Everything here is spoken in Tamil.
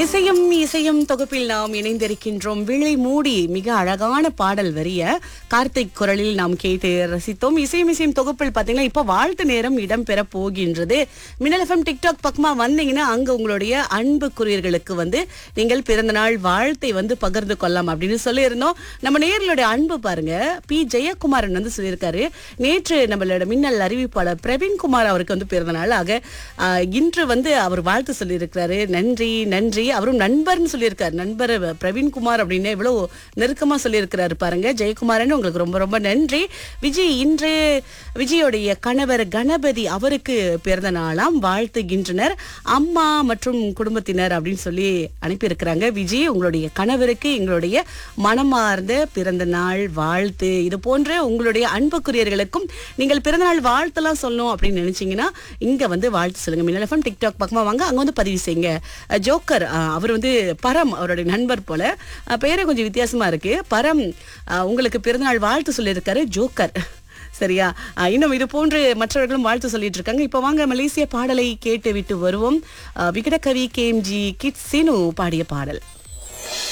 இசையும் இசையும் தொகுப்பில் நாம் இணைந்திருக்கின்றோம் விழி மூடி மிக அழகான பாடல் வரிய கார்த்திக் குரலில் நாம் கேட்டு ரசித்தோம் இசையும் இசையும் தொகுப்பில் பாத்தீங்கன்னா இப்ப வாழ்த்து நேரம் இடம்பெற போகின்றது மின்னல் எஃப்எம் டிக்டாக் பக்கமா வந்தீங்கன்னா அங்க உங்களுடைய அன்புக்குரியர்களுக்கு வந்து நீங்கள் பிறந்த நாள் வாழ்த்தை வந்து பகிர்ந்து கொள்ளலாம் அப்படின்னு சொல்லியிருந்தோம் நம்ம நேர்களுடைய அன்பு பாருங்க பி ஜெயக்குமாரன் வந்து சொல்லியிருக்காரு நேற்று நம்மளோட மின்னல் அறிவிப்பாளர் பிரவீன்குமார் அவருக்கு வந்து பிறந்த நாள் ஆக ஆஹ், இன்று வந்து அவர் வாழ்த்து சொல்லியிருக்கிறாரு நன்றி நன்றி அவரும் நண்பர்னு சொல்லியிருக்காரு நண்பர் பிரவீன்குமார் அப்படின்னு எவ்வளவு நெருக்கமா சொல்லியிருக்கிறாரு பாருங்க ஜெயக்குமாரன் உங்களுக்கு ரொம்ப ரொம்ப நன்றி விஜய் இன்று விஜயோடைய கணவர் கணபதி அவருக்கு பிறந்த நாளாம் வாழ்த்துகின்றனர் அம்மா மற்றும் குடும்பத்தினர் அப்படின்னு சொல்லி அனுப்பியிருக்கிறாங்க விஜய் உங்களுடைய கணவருக்கு எங்களுடைய மனமார்ந்த பிறந்த நாள் வாழ்த்து இது போன்ற உங்களுடைய அன்புக்குரியர்களுக்கும் நீங்கள் பிறந்தநாள் வாழ்த்தெல்லாம் சொல்லணும் அப்படின்னு நினைச்சீங்கன்னா இங்க வந்து வாழ்த்து சொல்லுங்க மின்னல் எஃப்எம் டிக்டாக் பக்கமா வாங்க அங்க வந்து பதிவு செய்யுங்க அஹ் ஜோக்கர் அஹ் அவர் வந்து பரம் அவருடைய நண்பர் போல அஹ் பேரே கொஞ்சம் வித்தியாசமா இருக்கு பரம் அஹ் உங்களுக்கு பிறந்தநாள் வாழ்த்து சொல்லியிருக்காரு ஜோக்கர் சரியா அஹ் இன்னும் இது போன்று மற்றவர்களும் வாழ்த்து சொல்லிட்டு இருக்காங்க இப்ப வாங்க மலேசிய பாடலை கேட்டு விட்டு வருவோம் அஹ் விகடகவி கேஎம்ஜி கிட் சீனு பாடிய பாடல்